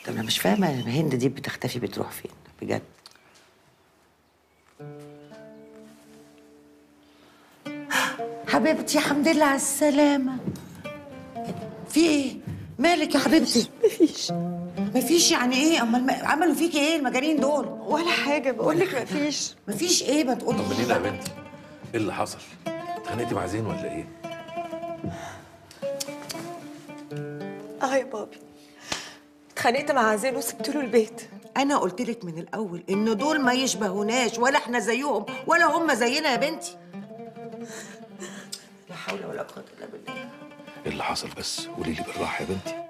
طب انا مش فاهمه هند دي بتختفي بتروح فين بجد حبيبتي الحمد لله على السلامه في ايه مالك يا حبيبتي مفيش مفيش يعني ايه امال ما- عملوا فيكي ايه المجانين دول ولا حاجة بقول لك مفيش مفيش ايه ما تقولي طمنينا يا بنتي ايه اللي حصل؟ اتخانقتي مع زين ولا ايه؟ اه يا بابي اتخانقت مع زين وسبت له البيت انا قلت لك من الاول ان دول ما يشبهوناش ولا احنا زيهم ولا هم زينا يا بنتي لا حول ولا قوه الا بالله ايه اللي حصل بس؟ قولي لي بالراحه يا بنتي